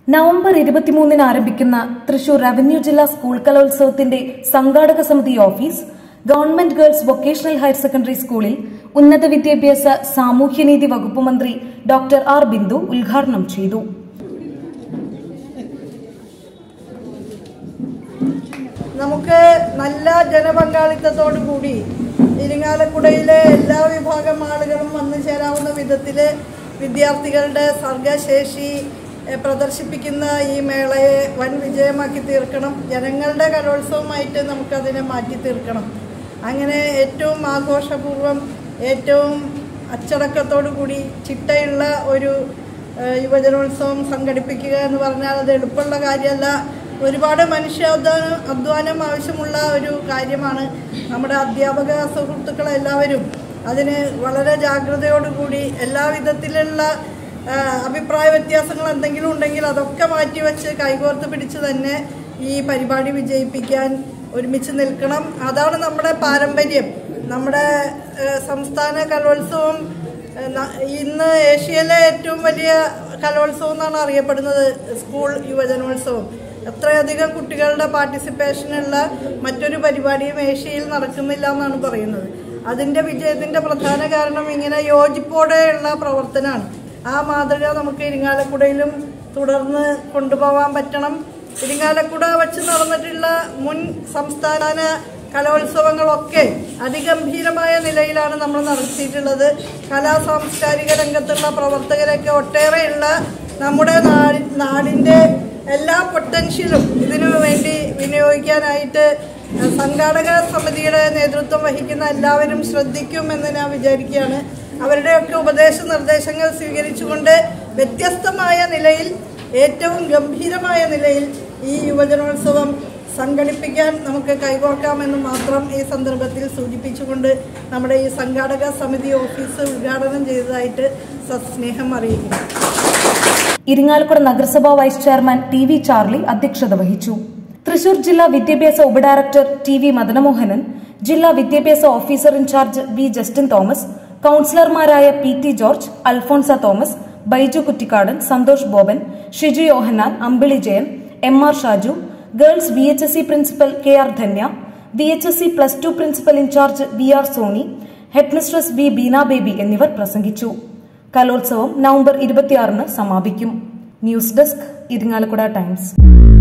November ഇരുപത്തിമൂന്നിന് ആരംഭിക്കുന്ന Thrissur revenue ജില്ലാ സ്കൂൾ കലോത്സവത്തിന്റെ സംഘാടക സമിതി office government girls vocational higher secondary സ്കൂളിൽ ഉന്നത വിദ്യാഭ്യാസ സാമൂഹ്യനീതി വകുപ്പ് മന്ത്രി ഡോക്ടർ ആർ ബിന്ദു ഉദ്ഘാടനം ചെയ്തു നമുക്ക് നല്ല ജനപങ്കാളിത്തത്തോടു കൂടി ഇരിങ്ങാലക്കുടയിലെ എല്ലാ വിഭാഗം ആളുകളും വന്നു ചേരാവുന്ന വിധത്തിൽ വിദ്യാർത്ഥികളുടെ സർഗശേഷി എഹ്, പ്രദർശിപ്പിക്കുന്ന ഈ മേളയെ വൻ വിജയമാക്കി തീർക്കണം ജനങ്ങളുടെ കലോത്സവമായിട്ട് നമുക്കതിനെ മാറ്റി തീർക്കണം അങ്ങനെ ഏറ്റവും ആഘോഷപൂർവ്വം ഏറ്റവും അച്ചടക്കത്തോടു കൂടി ചിട്ടയുള്ള ഒരു ഏഹ് യുവജനോത്സവം സംഘടിപ്പിക്കുക എന്ന് പറഞ്ഞാൽ അത് എളുപ്പമുള്ള കാര്യമല്ല ഒരുപാട് മനുഷ്യാധ്വാനം അധ്വാനം ആവശ്യമുള്ള ഒരു കാര്യമാണ് നമ്മുടെ അധ്യാപക സുഹൃത്തുക്കളെല്ലാവരും അതിന് വളരെ ജാഗ്രതയോടുകൂടി എല്ലാ വിധത്തിലുള്ള ആ, അഭിപ്രായ വ്യത്യാസങ്ങൾ എന്തെങ്കിലും ഉണ്ടെങ്കിൽ അതൊക്കെ മാറ്റിവെച്ച് കൈകോർത്ത് പിടിച്ച് തന്നെ ഈ പരിപാടി വിജയിപ്പിക്കാൻ ഒരുമിച്ച് നിൽക്കണം അതാണ് നമ്മുടെ പാരമ്പര്യം നമ്മുടെ ഏഹ്, സംസ്ഥാന കലോത്സവം ഏഹ്, ന- ഇന്ന് ഏഷ്യയിലെ ഏറ്റവും വലിയ കലോത്സവം എന്നാണ് അറിയപ്പെടുന്നത് സ്കൂൾ യുവജനോത്സവം എത്രയധികം കുട്ടികളുടെ പാർട്ടിസിപ്പേഷനുള്ള മറ്റൊരു പരിപാടിയും ഏഷ്യയിൽ നടക്കുന്നില്ല എന്നാണ് പറയുന്നത് അതിൻ്റെ വിജയത്തിൻ്റെ പ്രധാന കാരണം ഇങ്ങനെ യോജിപ്പോടെയുള്ള പ്രവർത്തനമാണ് ആ മാതൃക നമുക്ക് ഇരിങ്ങാലക്കുടയിലും തുടർന്ന് കൊണ്ടുപോകാൻ പറ്റണം ഇരിങ്ങാലക്കുട വെച്ച് നടന്നിട്ടുള്ള മുൻ സംസ്ഥാന കലോത്സവങ്ങളൊക്കെ അതിഗംഭീരമായ നിലയിലാണ് നമ്മൾ നടത്തിയിട്ടുള്ളത് കലാ സാംസ്കാരിക രംഗത്തുള്ള പ്രവർത്തകരൊക്കെ ഒട്ടേറെയുള്ള നമ്മുടെ നാടി നാടിൻ്റെ എല്ലാ പൊട്ടൻഷ്യലും ഇതിനു വേണ്ടി വിനിയോഗിക്കാനായിട്ട് സംഘാടക സമിതിയുടെ നേതൃത്വം വഹിക്കുന്ന എല്ലാവരും ശ്രദ്ധിക്കും എന്ന് ഞാൻ വിചാരിക്കുകയാണ് അവരുടെയൊക്കെ ഉപദേശ നിർദ്ദേശങ്ങൾ സ്വീകരിച്ചുകൊണ്ട് വ്യത്യസ്തമായ നിലയിൽ ഏറ്റവും ഗംഭീരമായ നിലയിൽ ഈ യുവജനോത്സവം സംഘടിപ്പിക്കാൻ നമുക്ക് കൈകോർക്കാമെന്ന് മാത്രം ഈ സന്ദർഭത്തിൽ സൂചിപ്പിച്ചുകൊണ്ട് നമ്മുടെ ഈ സംഘാടക സമിതി ഓഫീസ് ഉദ്ഘാടനം ചെയ്തതായിട്ട് സസ്നേഹം അറിയിക്കുന്നു ഇരിങ്ങാലക്കുട നഗരസഭാ vice chairman T V Charlie അധ്യക്ഷത വഹിച്ചു തൃശൂർ ജില്ലാ വിദ്യാഭ്യാസ ഉപഡയറക്ടർ ടി വി മദനമോഹനൻ ജില്ലാ വിദ്യാഭ്യാസ officer in charge V Justin Thomas കൌൺസിലർമാരായ P T George Alphonsa Thomas Baiju Kuttikkadan Santhosh Boban Shiju Yohannan Ambili Jayan M R Shaju girls V H S C principal K R Dhanya V H S C plus two principal in charge V R Soni headmistress B Beena Baby എന്നിവർ പ്രസംഗിച്ചു കലോത്സവം November ഇരുപത്തിയാറിന് സമാപിക്കും news desk Irinjalakuda times